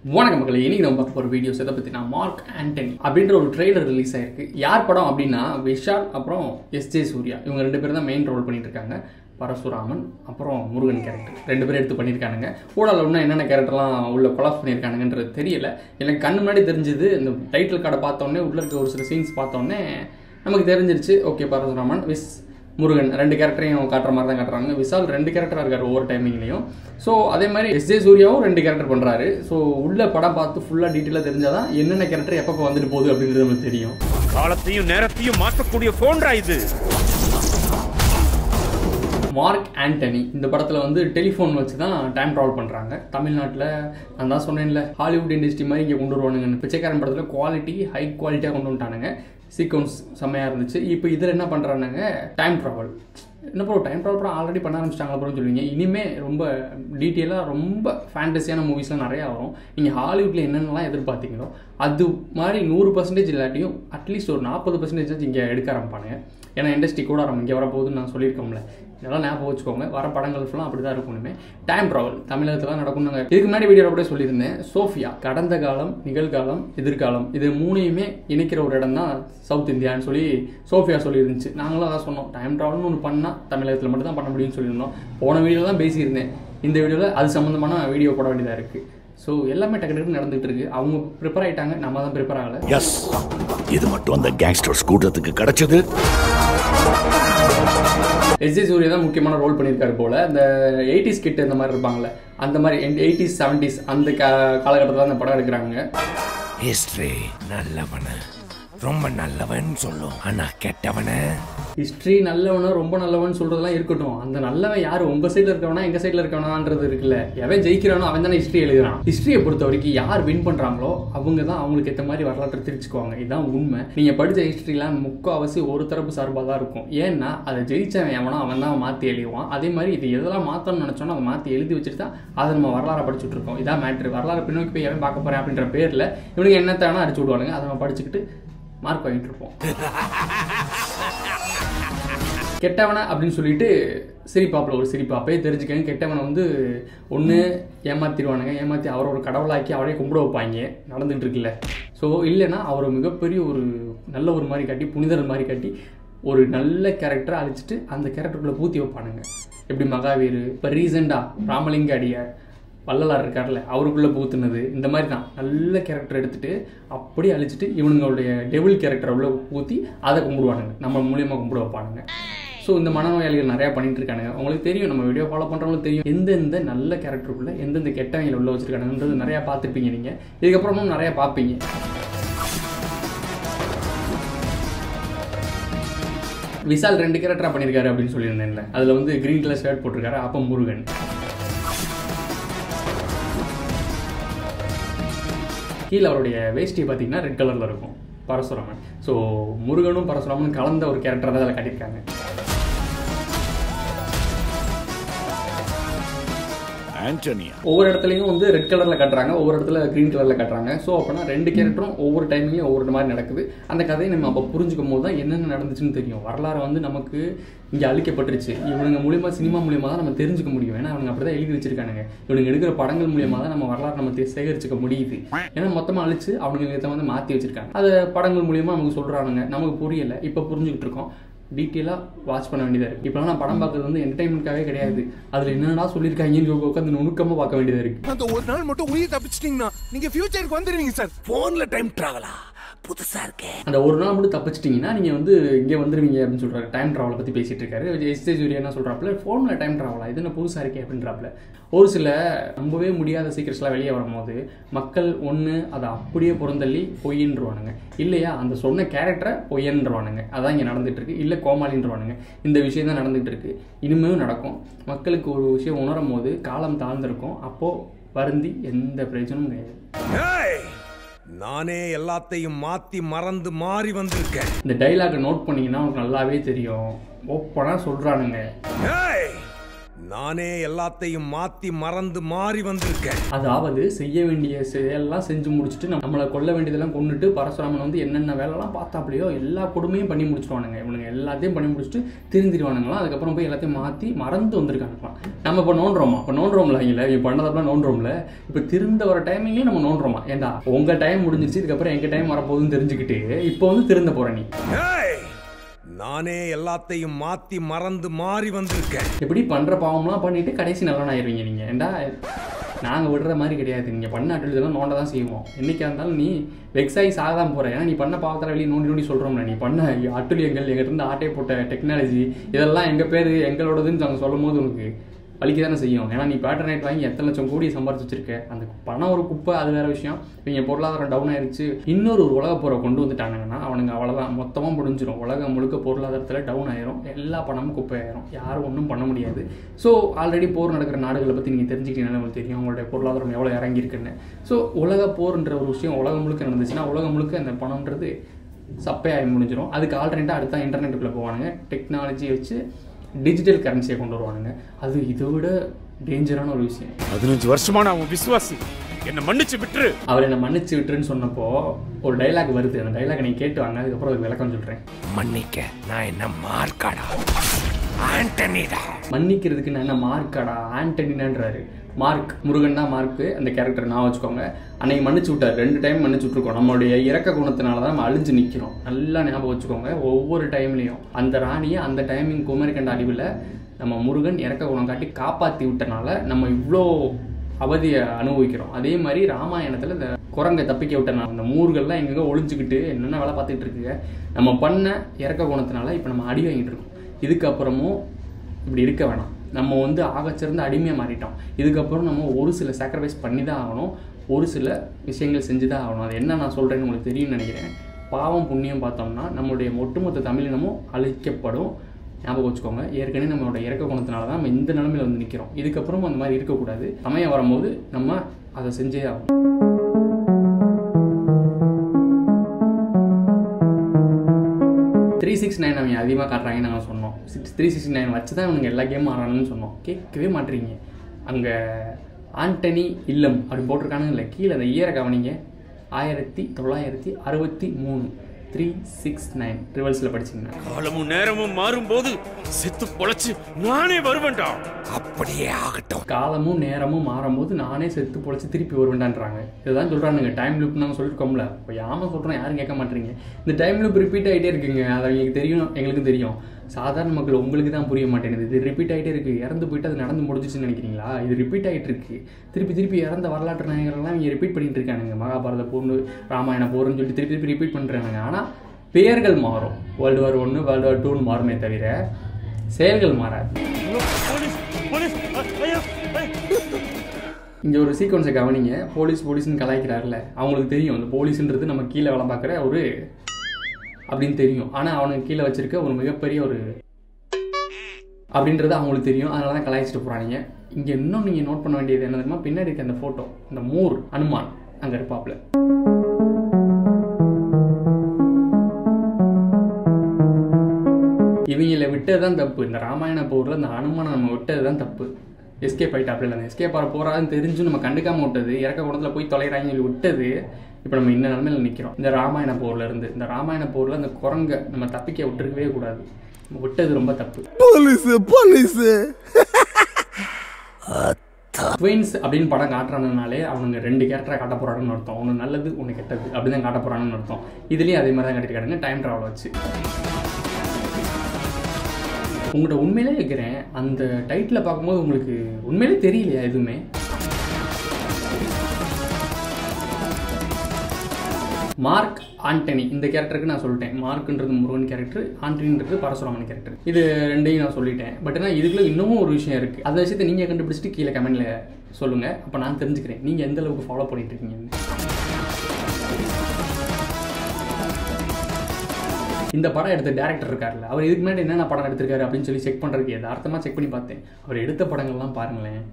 வணக்கம் மக்களே இன்னைக்கு நம்ம பார்க்க போகிற வீடியோஸ் எதை பற்றினா மார்க் ஆண்டனி அப்படின்ற ஒரு ட்ரெய்லர் ரிலீஸ் ஆயிருக்கு யார் படம் அப்படின்னா விஷால் அப்புறம் எஸ் ஜே சூர்யா இவங்க ரெண்டு பேரும் தான் மெயின் ரோல் பண்ணிட்டு இருக்காங்க பரசுராமன் அப்புறம் முருகன் கேரக்டர் ரெண்டு பேரும் எடுத்து பண்ணியிருக்கானுங்க ஊடால இன்னும் என்னென்ன கேரக்டர்லாம் உள்ள கொலாப்ஸ் பண்ணியிருக்கானுங்கன்றது தெரியல எனக்கு கண்ணு முன்னாடி தெரிஞ்சது இந்த டைட்டில் கார்டை பார்த்தோன்னே உள்ள இருக்க ஒரு சில சீன்ஸ் பார்த்தோன்னே நமக்கு தெரிஞ்சிருச்சு ஓகே பரசுராமன் விஸ் முருகன் ரெண்டு கேரக்டரையும் காட்டுற மாதிரி தான் காட்டுறாங்க விசால் ரெண்டு கேரக்டராக இருக்காரு ஒவ்வொரு டைமிங்லையும் ஸோ அதே மாதிரி எஸ் ஜே சூர்யாவும் ரெண்டு கேரக்டர் பண்ணுறாரு ஸோ உள்ள படம் பார்த்து ஃபுல்லாக டீட்டெயிலாக தெரிஞ்சாதான் என்னென்ன கேரக்டர் எப்பப்போ வந்துட்டு போகுது அப்படின்றது நமக்கு தெரியும் காலத்தையும் நேரத்தையும் மாற்றக்கூடிய போன்றா இது மார்க் ஆண்டனி இந்த படத்தில் வந்து டெலிஃபோன் வச்சு தான் டைம் ட்ராவல் பண்ணுறாங்க தமிழ்நாட்டில் நான் தான் சொன்னேன்ல ஹாலிவுட் இண்டஸ்ட்ரி மாதிரி இங்கே கொண்டு வருவானுங்கன்னு பிச்சைக்காரன் படத்தில் குவாலிட்டி ஹை குவாலிட்டியாக கொண்டு வந்துட்டானுங்க சீக்வன்ஸ் செம்மையாக இருந்துச்சு இப்போ இதில் என்ன பண்ணுறானுங்க டைம் ட்ராவல் என்ன ப்ரோ டைம் ட்ராவல் படம் ஆல்ரெடி பண்ண ஆரம்பிச்சிட்டாங்க அப்புறம் சொல்லுவீங்க இனிமே ரொம்ப டீட்டெயிலாக ரொம்ப ஃபேண்டஸியான மூவிஸ்லாம் நிறையா வரும் நீங்கள் ஹாலிவுட்டில் என்னென்னலாம் எதிர்பார்த்தீங்களோ அது மாதிரி நூறு பர்சன்டேஜ் இல்லாட்டியும் அட்லீஸ்ட் ஒரு நாற்பது பர்சன்டேஜ் இங்கே எடுக்க ஆரம்பிப்பானுங்க ஏன்னா இண்டஸ்ட்ரி கூட ஆரம்பம் இங்கே வரப்போகுதுன்னு நான் சொல்லியிருக்கோம்ல இதெல்லாம் ஞாபகம் வச்சுக்கோங்க வர படங்கள் ஃபுல்லாக அப்படி தான் இருக்கணுமே டைம் ட்ராவல் தமிழகத்தில் தான் நடக்கணுங்க இதுக்கு முன்னாடி வீடியோ கூட சொல்லியிருந்தேன் சோஃபியா கடந்த காலம் நிகழ்காலம் எதிர்காலம் இது மூணையுமே இணைக்கிற ஒரு இடம் தான் சவுத் இந்தியான்னு சொல்லி சோஃபியா சொல்லியிருந்துச்சு நாங்களும் அதான் சொன்னோம் டைம் ட்ராவல்னு ஒன்று பண்ணால் தமிழகத்தில் மட்டும் தான் பண்ண முடியும்னு சொல்லியிருந்தோம் போன வீடியோ தான் பேசியிருந்தேன் இந்த வீடியோவில் அது சம்மந்தமான வீடியோ போட வேண்டியதாக இருக்குது ஸோ எல்லாமே டக்கு டக்குன்னு நடந்துகிட்டு இருக்கு அவங்க ப்ரிப்பேர் ஆகிட்டாங்க நம்ம தான் ப்ரிப்பேர் ஆகலை எஸ் இது மட்டும் அந்த கேங்ஸ்டர்ஸ் கூட்டத்துக்கு கிடைச்சது எஸ் ஜே சூர்யா தான் முக்கியமான ரோல் பண்ணியிருக்காரு போல இந்த எயிட்டிஸ் கிட்ட இந்த மாதிரி இருப்பாங்கல்ல அந்த மாதிரி எயிட்டிஸ் செவன்டிஸ் அந்த கா காலகட்டத்தில் அந்த படம் எடுக்கிறாங்க ஹிஸ்டரி நல்லவன ரொம்ப நல்லவன் சொல்லும் ஆனா கெட்டவன ஹிஸ்ட்ரி நல்லவனோ ரொம்ப நல்லவன் சொல்றதெல்லாம் இருக்கட்டும் அந்த நல்லவன் யார் உங்க சைடில் இருக்கவனா எங்க சைடில் இருக்கவனான்றது இருக்குல்ல எவன் ஜெயிக்கிறானோ அவன் தானே ஹிஸ்ட்ரி எழுதுறான் ஹிஸ்ட்ரியை பொறுத்த வரைக்கும் யார் வின் பண்றாங்களோ அவங்க தான் அவங்களுக்கு ஏற்ற மாதிரி வரலாற்றை திரிச்சுக்குவாங்க இதுதான் உண்மை நீங்க படிச்ச ஹிஸ்ட்ரிலாம் முக்கால்வாசி ஒரு தரப்பு சார்பாக தான் இருக்கும் ஏன்னா அதை ஜெயிச்சவன் எவனோ அவன் தான் மாற்றி எழுதுவான் அதே மாதிரி இது எதெல்லாம் மாற்றணும்னு நினச்சோன்னா அதை மாற்றி எழுதி வச்சுட்டு தான் அதை நம்ம வரலாறு படிச்சுட்டு இருக்கோம் இதான் மேட்ரு வரலாறு பின்னோக்கி போய் எவன் பார்க்க போறேன் அப்படின்ற பேரில் இவனுக்கு என்ன தேவைன்னா அடிச்சு விடுவானுங்க அதை நம்ம படிச்சுக்கிட்டு மார்க் வாங்கிட்டு இருப்போம் கெட்டவனை அப்படின்னு சொல்லிட்டு சிரிப்பாப்பில் ஒரு சிரிப்பு அப்பயே தெரிஞ்சுக்கங்க கெட்டவனை வந்து ஒன்று ஏமாத்திடுவானுங்க ஏமாற்றி அவரை ஒரு கடவுளாக்கி அவரே கும்பிட வைப்பாங்க நடந்துட்டு இருக்குல்ல ஸோ இல்லைன்னா அவரை மிகப்பெரிய ஒரு நல்ல ஒரு மாதிரி காட்டி புனிதர் மாதிரி காட்டி ஒரு நல்ல கேரக்டரை அழிச்சிட்டு அந்த கேரக்டருக்குள்ளே பூத்தி வைப்பானுங்க எப்படி மகாவீர் இப்போ ரீசெண்டாக ராமலிங்க அடியார் வள்ளலார் இருக்கார்ல அவருக்குள்ளே பூத்துனது இந்த மாதிரி தான் நல்ல கேரக்டர் எடுத்துட்டு அப்படியே அழிச்சிட்டு இவனுங்களுடைய டெவில் கேரக்டரை உள்ள ஊற்றி அதை கும்பிடுவானுங்க நம்ம மூலியமாக கும்பிட வைப்பானுங்க ஸோ இந்த மனநோயாளிகள் நிறையா பண்ணிட்டு இருக்கானுங்க உங்களுக்கு தெரியும் நம்ம வீடியோ ஃபாலோ பண்ணுறவங்களுக்கு தெரியும் எந்தெந்த நல்ல கேரக்டருக்குள்ள எந்தெந்த கெட்டவங்களை உள்ள வச்சிருக்கானுன்றது நிறையா பார்த்துருப்பீங்க நீங்கள் இதுக்கப்புறமும் நிறையா பார்ப்பீங்க விசால் ரெண்டு கேரக்டராக பண்ணியிருக்காரு அப்படின்னு சொல்லியிருந்தேன்ல அதில் வந்து கிரீன் கலர் ஷர்ட் போட்டிருக்காரு அப்போ முருகன் கீழே அவருடைய வேஷ்டி பார்த்தீங்கன்னா ரெட் கலரில் இருக்கும் பரசுராமன் ஸோ முருகனும் பரசுராமனும் கலந்த ஒரு கேரக்டர் தான் அதில் காட்டியிருக்காங்க ஆண்டனியா ஒவ்வொரு இடத்துலையும் வந்து ரெட் கலரில் காட்டுறாங்க ஒவ்வொரு இடத்துல க்ரீன் கலரில் காட்டுறாங்க ஸோ அப்படின்னா ரெண்டு கேரக்டரும் ஒவ்வொரு டைம்லையும் ஒவ்வொரு மாதிரி நடக்குது அந்த கதையை நம்ம அப்போ புரிஞ்சுக்கும் போது தான் என்னென்ன நடந்துச்சுன்னு தெரியும் வரலாறு வந்து நமக்கு இங்கே அழிக்கப்பட்டுருச்சு இவனுங்க மூலியமா சினிமா மூலியமாக தான் நம்ம தெரிஞ்சுக்க முடியும் ஏன்னா அவங்க அப்படி தான் எழுதி வச்சிருக்கானுங்க இவனுங்க எடுக்கிற படங்கள் மூலியமாக தான் நம்ம வரலாறு நம்ம தே- சேகரிச்சுக்க முடியுது ஏன்னா மொத்தமாக அழிச்சு அவனுங்க இதை வந்து மாற்றி வச்சிருக்காங்க அதை படங்கள் மூலியமாக நமக்கு சொல்கிறானுங்க நமக்கு புரியலை இப்போ புரிஞ்சுக்கிட்டு இருக்கோம் டீட்டெயிலாக வாட்ச் பண்ண வேண்டியதாக இருக்குது இப்போலாம் நான் படம் பார்க்குறது வந்து என்டர்டைன்மெண்ட்காகவே கிடையாது அதில் என்னடா சொல்லியிருக்காங்கன்னு சொல்லி உட்காந்து நுணுக்கமாக பார்க்க வேண்டியதாக இருக்குது அந்த ஒரு நாள் மட்டும் உயிர் தப்பிச்சிட்டீங்கன்னா நீங்க ஃபியூச்சருக்கு வந்துருவீங்க சார் போன்ல டைம் டிராவலா புதுசா இருக்கே அந்த ஒரு நாள் மட்டும் தப்பிச்சிட்டிங்கன்னா நீங்கள் வந்து இங்கே வந்துருவீங்க அப்படின்னு சொல்கிறாரு டைம் ட்ராவலை பற்றி பேசிகிட்டு இருக்காரு எஸ் ஜே சூர்யா என்ன சொல்கிறாப்புல ஃபோனில் டைம் ட்ராவலா இது என்ன புதுசாக இருக்கே அப்படின்றாப்புல ஒரு சில நம்பவே முடியாத சீக்கிரட்ஸ்லாம் வெளியே வரும்போது மக்கள் ஒன்று அதை அப்படியே புறந்தள்ளி பொய்யின்றவானுங்க இல்லையா அந்த சொன்ன கேரக்டரை பொய்யன்றவானுங்க அதான் இங்கே நடந்துட்டு இருக்கு இல்லை கோமாளின்றவானுங்க இந்த விஷயம் தான் நடந்துட்டு இருக்கு இனிமேலும் நடக்கும் மக்களுக்கு ஒரு விஷயம் உணரும் போது காலம் தாழ்ந்திருக்கும் அப்போது வருந்தி எந்த பிரயோஜனமும் கிடையாது ஏய், நானே எல்லாத்தையும் மாத்தி மறந்து மாறி வந்திருக்கேன் இந்த டைலாகை நோட் பண்ணீங்கன்னா உங்களுக்கு நல்லாவே தெரியும் ஓப்பனாக சொல்கிறானுங்க ஏய், நானே எல்லாத்தையும் மாத்தி மறந்து மாறி வந்திருக்கேன் அதாவது செய்ய வேண்டிய செயலெல்லாம் செஞ்சு முடிச்சுட்டு நம்ம- நம்மளை கொல்ல வேண்டியதெல்லாம் கொண்டுட்டு பரசுராமன் வந்து என்னென்ன வேலைலாம் பார்த்தாப்லையோ எல்லா கொடுமையும் பண்ணி முடிச்சிடுவானுங்க இவனுங்க எல்லாத்தையும் பண்ணி முடிச்சுட்டு திருந்திடுவானுங்களாம் அதுக்கப்புறம் போய் எல்லாத்தையும் மாற்றி மறந்து வந்திருக்கானுங்களாம் நம்ம இப்போ நோண்டுறோமா இப்போ நோண்டுறோம்ல இல்லை இப்போ பண்ணதப்பெல்லாம் நோண்டுறோம்ல இப்போ திருந்த வர டைமிங்லேயே நம்ம நோண்டுறோமா ஏண்டா உங்கள் டைம் முடிஞ்சிச்சு இதுக்கப்புறம் எங்கள் டைம் வரப்போகுதுன்னு தெரிஞ்சுக்கிட்டு இப்போ வந்து திருந்த போகிற நீ ஏய், நானே எல்லாத்தையும் மாத்தி மறந்து மாறி வந்திருக்கேன் இப்படி பண்ணுற பாவம்லாம் பண்ணிட்டு கடைசி நல்லவன் ஆயிருவீங்க நீங்கள் ஏண்டா நாங்கள் விடுற மாதிரி கிடையாது நீங்கள் பண்ண அட்டுலாம் நோண்ட தான் செய்வோம் என்னைக்கா இருந்தாலும் நீ வெக்ஸாகி சாகாம போகிற ஏன்னா நீ பண்ண பாவத்தில் வெளியே நோண்டி நோண்டி சொல்கிறோம்ல நீ பண்ண அட்டுலியங்கள் எங்கிட்ட இருந்து ஆட்டை போட்ட டெக்னாலஜி இதெல்லாம் எங்கள் பேர் எங்களோடதுன்னு நாங்கள் சொல்லும் போது உனக்கு வலிக்க தானே செய்யும் ஏன்னா நீ பேட்டர் நைட் வாங்கி எத்தனை லட்சம் கோடி சம்பாரிச்சு வச்சிருக்க அந்த பணம் ஒரு குப்பை அது வேற விஷயம் இவங்க பொருளாதாரம் டவுன் ஆயிருச்சு இன்னொரு ஒரு உலக போரை கொண்டு வந்துட்டானுங்கன்னா அவனுங்க அவ்வளோதான் மொத்தமாக முடிஞ்சிடும் உலகம் முழுக்க பொருளாதாரத்தில் டவுன் ஆயிரும் எல்லா பணமும் குப்பை ஆயிரும் யாரும் ஒன்றும் பண்ண முடியாது ஸோ ஆல்ரெடி போர் நடக்கிற நாடுகளை பற்றி நீங்கள் தெரிஞ்சுக்கிட்டீங்கன்னா உங்களுக்கு தெரியும் உங்களுடைய பொருளாதாரம் எவ்வளோ இறங்கியிருக்குன்னு ஸோ உலக போர்ன்ற ஒரு விஷயம் உலகம் முழுக்க நடந்துச்சுன்னா உலகம் முழுக்க அந்த பணம்ன்றது சப்பையாகி முடிஞ்சிடும் அதுக்கு ஆல்டர்னேட்டாக அடுத்த இன்டர்நெட்டுக்குள்ளே போவானுங்க டெக்னாலஜி வச்சு டிஜிட்டல் கரன்சியை கொண்டு வருவானுங்க அது இதை விட டேஞ்சரான ஒரு விஷயம் பதினஞ்சு வருஷமா நான் உன் விசுவாசி என்ன மன்னிச்சு விட்டுரு அவர் என்னை மன்னிச்சு விட்டுருன்னு சொன்னப்போ ஒரு டைலாக் வருது அந்த டைலாக் நீ கேட்டு வாங்க அதுக்கப்புறம் அதுக்கு விளக்கம் சொல்கிறேன் மன்னிக்க நான் என்ன மார்க்காடா ஆண்டனிடா மன்னிக்கிறதுக்கு நான் என்ன மார்க்காடா ஆண்டனினான்றாரு மார்க் முருகன் தான் மார்க்கு அந்த கேரக்டர் நான் வச்சுக்கோங்க அன்னைக்கு மன்னிச்சு விட்டார் ரெண்டு டைம் மன்னிச்சு விட்ருக்கோம் நம்மளுடைய இறக்க குணத்தினால தான் நம்ம அழிஞ்சு நிற்கிறோம் நல்லா ஞாபகம் வச்சுக்கோங்க ஒவ்வொரு டைம்லையும் அந்த ராணியை அந்த டைமிங் குமரிக்கண்ட அடிவில் நம்ம முருகன் இறக்க குணம் காட்டி காப்பாற்றி விட்டனால நம்ம இவ்வளோ அவதியை அனுபவிக்கிறோம் அதே மாதிரி ராமாயணத்தில் இந்த குரங்கை தப்பிக்க விட்டனால அந்த மூர்கள்லாம் எங்கெங்க ஒளிஞ்சுக்கிட்டு என்னென்ன வேலை பார்த்துட்டு இருக்குங்க நம்ம பண்ண இறக்க குணத்தினால இப்போ நம்ம அடி வாங்கிட்டு இருக்கோம் இதுக்கப்புறமும் இப்படி இருக்க வேணாம் நம்ம வந்து ஆகச்சிறந்த அடிமையாக மாறிட்டோம் இதுக்கப்புறம் நம்ம ஒரு சில சாக்ரிஃபைஸ் பண்ணி தான் ஆகணும் ஒரு சில விஷயங்கள் செஞ்சு தான் ஆகணும் அது என்ன நான் சொல்கிறேன்னு உங்களுக்கு தெரியும்னு நினைக்கிறேன் பாவம் புண்ணியம் பார்த்தோம்னா நம்மளுடைய ஒட்டுமொத்த தமிழினமும் அழிக்கப்படும் ஞாபகம் வச்சுக்கோங்க ஏற்கனவே நம்மளோட இறக்க குணத்தினால தான் நம்ம இந்த நிலமையில வந்து நிற்கிறோம் இதுக்கப்புறம் அந்த மாதிரி இருக்கக்கூடாது சமயம் வரும்போது நம்ம அதை செஞ்சே ஆகணும் த்ரீ சிக்ஸ் நைன் அவங்க அதிகமாக காட்டுறாங்கன்னு நாங்கள் சொன்னோம் சிக்ஸ் த்ரீ சிக்ஸ்டி நைன் வச்சு தான் இவனுங்க எல்லா கேமும் ஆடுறானுன்னு சொன்னோம் கேட்கவே மாட்டீங்க அங்கே ஆண்டனி இல்லம் அப்படி போட்டிருக்கானுங்க இல்லை கீழே அந்த இயரை கவனிங்க ஆயிரத்தி தொள்ளாயிரத்தி அறுபத்தி மூணு த்ரீ சிக்ஸ் நைன் ரிவல்ஸில் படிச்சிங்கன்னா காலமும் நேரமும் மாறும்போது செத்து பொழைச்சு நானே வருவேன்டா அப்படியே ஆகட்டும் காலமும் நேரமும் மாறும்போது நானே செத்து பொழைச்சி திருப்பி வருவேன்டான்றாங்க இதுதான் சொல்கிறானுங்க டைம் லூப் நாங்கள் சொல்லிருக்கோம்ல இப்போ யாம சொல்கிறோம் யாரும் கேட்க மாட்டீங்க இந்த டைம் லூப் ரிப்பீட் ஆகிட்டே இருக்குங்க அது எங்களுக்கு தெரியும் எங்களுக்கு தெரியும் சாதாரண மக்கள் உங்களுக்கு தான் புரிய மாட்டேங்குது இது ரிப்பீட் ஆகிட்டே இருக்குது இறந்து போயிட்டு அது நடந்து முடிஞ்சிச்சுன்னு நினைக்கிறீங்களா இது ரிப்பீட் ஆகிட்டு இருக்கு திருப்பி திருப்பி இறந்த வரலாற்று நாயகர்கள்லாம் இங்கே ரிப்பீட் பண்ணிட்டு இருக்கானுங்க மகாபாரத போர்னு ராமாயண போர்னு சொல்லிட்டு திருப்பி திருப்பி ரிப்பீட் பண்ணுறாங்க ஆனால் பெயர்கள் மாறும் வேர்ல்டு வார் ஒன்று வேர்ல்டு வார் டூன்னு மாறுமே தவிர செயல்கள் மாறாது போலீஸ் போலீஸ் ஐயா இங்கே ஒரு சீக்வன்ஸை கவனிங்க போலீஸ் போலீஸ்னு கலாய்க்கிறார்ல அவங்களுக்கு தெரியும் அந்த போலீஸ்ன்றது நம்ம கீழே வேலை பார்க்குற ஒரு அப்படின்னு தெரியும் ஆனால் அவனுக்கு கீழே வச்சிருக்க ஒரு மிகப்பெரிய ஒரு அப்படின்றது அவங்களுக்கு தெரியும் அதனால தான் கலாய்ச்சிட்டு போகிறாங்க இங்கே இன்னும் நீங்கள் நோட் பண்ண வேண்டியது என்ன தெரியுமா பின்னாடி இருக்க அந்த ஃபோட்டோ இந்த மூர் அனுமான் அங்கே இருப்பாப்ல இவங்கள விட்டது தான் தப்பு இந்த ராமாயண போரில் இந்த அனுமானை நம்ம விட்டது தான் தப்பு எஸ்கேப் ஆகிட்டாப்ல இல்லை எஸ்கேப் ஆக போகிறான்னு தெரிஞ்சு நம்ம கண்டுக்காம விட்டது இறக்க குணத்தில் போய் தொலைகிறாங்க சொல்லி விட்டது இப்போ நம்ம இந்த நிலமையில நிற்கிறோம் இந்த ராமாயண போர்ல இருந்து இந்த ராமாயண போரில் அந்த குரங்கை நம்ம தப்பிக்க விட்டுருக்கவே கூடாது நம்ம விட்டது ரொம்ப தப்பு போலீஸ் போலீஸ் ட்வின்ஸ் அப்படின்னு படம் காட்டுறாங்கனாலே அவனுங்க ரெண்டு கேரக்டரை காட்ட போறாங்கன்னு அர்த்தம் ஒன்று நல்லது ஒன்று கெட்டது அப்படி தான் காட்ட போறாங்கன்னு அர்த்தம் இதுலேயும் அதே மாதிரி தான் காட்டியிருக்காங்க டைம் ட்ராவல் வச்சு உங்கள்கிட்ட உண்மையிலே கேட்குறேன் அந்த டைட்டில் பார்க்கும்போது உங்களுக்கு உண்மையிலே தெரியலையா எதுவுமே மார்க் ஆண்டனி இந்த கேரக்டருக்கு நான் சொல்லிட்டேன் மார்க்ன்றது முருகன் கேரக்டர் ஆண்டனின்றது பரசுராமன் கேரக்டர் இது ரெண்டையும் நான் சொல்லிட்டேன் பட் ஆனால் இதுக்குள்ள இன்னமும் ஒரு விஷயம் இருக்குது அந்த விஷயத்தை நீங்கள் கண்டுபிடிச்சிட்டு கீழே கமெண்ட்ல சொல்லுங்கள் அப்போ நான் தெரிஞ்சுக்கிறேன் நீங்கள் எந்த அளவுக்கு ஃபாலோ பண்ணிட்டு இருக்கீங்கன்னு இந்த படம் எடுத்த டேரக்டர் இருக்கார்ல அவர் இதுக்கு முன்னாடி என்னென்ன படம் எடுத்திருக்காரு அப்படின்னு சொல்லி செக் பண்ணுறதுக்கு யதார்த்தமாக செக் பண்ணி பார்த்தேன் அவர் எடுத்த படங்கள்லாம் பாருங்களேன்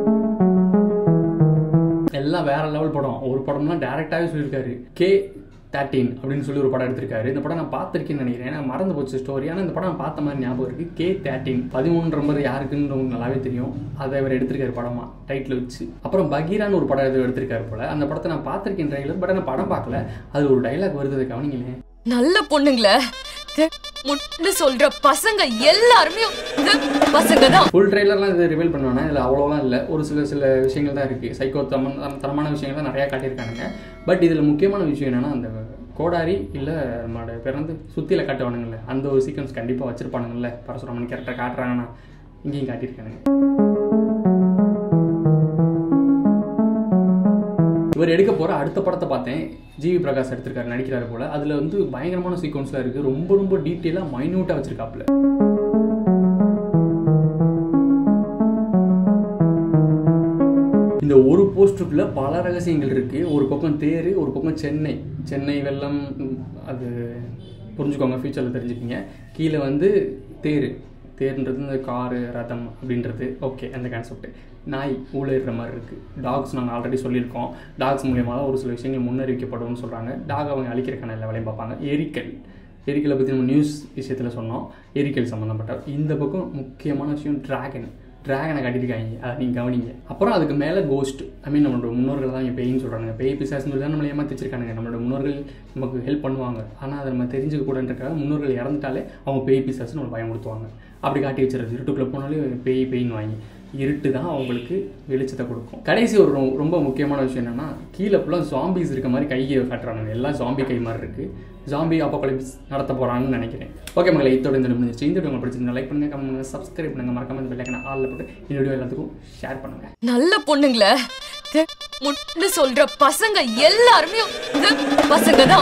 எல்லாம் வேற லெவல் படம் ஒரு படம்லாம் டேரக்டாகவே சொல்லியிருக்காரு கே தேர்ட்டீன் அப்படின்னு சொல்லி ஒரு படம் எடுத்திருக்காரு இந்த படம் நான் பார்த்துருக்கேன்னு நினைக்கிறேன் ஏன்னா மறந்து போச்சு ஸ்டோரி ஆனால் இந்த படம் நான் பார்த்த மாதிரி ஞாபகம் இருக்குது கே தேர்ட்டீன் பதிமூணு நம்பர் யாருக்குன்னு உங்களுக்கு நல்லாவே தெரியும் அதை அவர் எடுத்திருக்காரு படமா டைட்டில் வச்சு அப்புறம் பகீரான்னு ஒரு படம் எதுவும் எடுத்திருக்காரு போல அந்த படத்தை நான் பார்த்துருக்கேன் ட்ரைலர் பட் ஆனால் படம் பார்க்கல அது ஒரு டைலாக் வருது அதை கவனிங்களேன் நல்ல பொண்ணுங்கள முன்னு சொல்ற பசங்க எல்லாருமே இந்த பசங்க தான் ஃபுல் ட்ரெய்லர்லாம் இது ரிவீல் பண்ணுவானா இதில் அவ்வளோலாம் இல்லை ஒரு சில சில விஷயங்கள் தான் இருக்குது சைக்கோ தமன் தரமான விஷயங்கள் தான் நிறையா காட்டியிருக்கானுங்க பட் இதில் முக்கியமான விஷயம் என்னென்னா அந்த கோடாரி இல்லை நம்மளோட பேர் வந்து சுத்தியில் காட்டுவானுங்கள்ல அந்த ஒரு சீக்வன்ஸ் கண்டிப்பாக வச்சிருப்பானுங்கல்ல பரசுராமன் கேரக்டர் காட்டுறாங்கன்னா இங்கேயும் காட்டியிருக்கானுங்க இவர் எடுக்க போகிற அடுத்த படத்தை பார்த்தேன் ஜிவி பிரகாஷ் எடுத்திருக்காரு நடிக்கிறாரு போல அதில் வந்து பயங்கரமான சீக்வன்ஸ்லாம் இருக்குது ரொம்ப ரொம்ப டீட்டெயிலாக மைன்யூட்டாக வச்சிருக்காப்புல இந்த ஒரு போஸ்டருக்குள்ள பல ரகசியங்கள் இருக்கு ஒரு பக்கம் தேர் ஒரு பக்கம் சென்னை சென்னை வெள்ளம் ம், அது புரிஞ்சுக்கோங்க ஃபியூச்சரில் தெரிஞ்சுக்கிங்க கீழே வந்து தேர் தேர்ன்றது இந்த காரு ரதம் அப்படின்றது ஓகே அந்த கான்செப்ட் நாய் ஊழலிடுற மாதிரி இருக்குது டாக்ஸ் நாங்கள் ஆல்ரெடி சொல்லியிருக்கோம் டாக்ஸ் மூலியமாக தான் ஒரு சில விஷயங்கள் முன்னறிவிக்கப்படும்னு சொல்கிறாங்க டாக் அவங்க அழிக்கிறக்கான எல்லா வேலையும் பார்ப்பாங்க எரிக்கல் எரிக்கலை பற்றி நம்ம நியூஸ் விஷயத்தில் சொன்னோம் எரிக்கல் சம்மந்தப்பட்ட இந்த பக்கம் முக்கியமான விஷயம் டிராகன் டிராகனை காட்டியிருக்காங்க அதை நீங்கள் கவனிங்க அப்புறம் அதுக்கு மேலே கோஸ்ட் ஐ மீன் நம்மளோட முன்னோர்கள் தான் இங்கே பேயின்னு சொல்கிறாங்க பேய் பிசாசுன்னு சொல்லி தான் நம்மளை ஏமாத்திச்சிருக்கானுங்க நம்மளோட முன்னோர்கள் நமக்கு ஹெல்ப் பண்ணுவாங்க ஆனால் அதை நம்ம தெரிஞ்சுக்க கூடன்றக்காக முன்னோர்கள் இறந்துட்டாலே அவங்க பேய் பிசாசு நம்மளை பயமுறுத்துவாங்க அப்படி காட்டி வச்சிருது இருட்டுக்குள்ளே போனாலே பேய் பேயின்னு வாங்கி இருட்டு தான் அவங்களுக்கு வெளிச்சத்தை கொடுக்கும் கடைசி ஒரு ரொ- ரொம்ப முக்கியமான விஷயம் என்னன்னா கீழே ஃபுல்லாக ஜாம்பிஸ் இருக்க மாதிரி கையை காட்டுறாங்க எல்லாம் ஜாம்பி கை மாதிரி இருக்கு ஜாம்பி அப்பாகலிப்ஸ் நடத்த போறாங்கன்னு நினைக்கிறேன் ஓகே மக்களை இதோட இந்த முடிஞ்சிச்சு இந்த வீடியோ உங்களுக்கு பிடிச்சிருந்தா லைக் பண்ணுங்க கமெண்ட் பண்ணுங்க சப்ஸ்கிரைப் பண்ணுங்க மறக்காம இந்த பெல்லைக்கன ஆல்ல போட்டு இந்த வீடியோ எல்லாத்துக்கும் ஷேர் பண்ணுங்க நல்ல பொண்ணுங்கள முன்னு சொல்ற பசங்க எல்லாருமே இந்த பசங்க தான்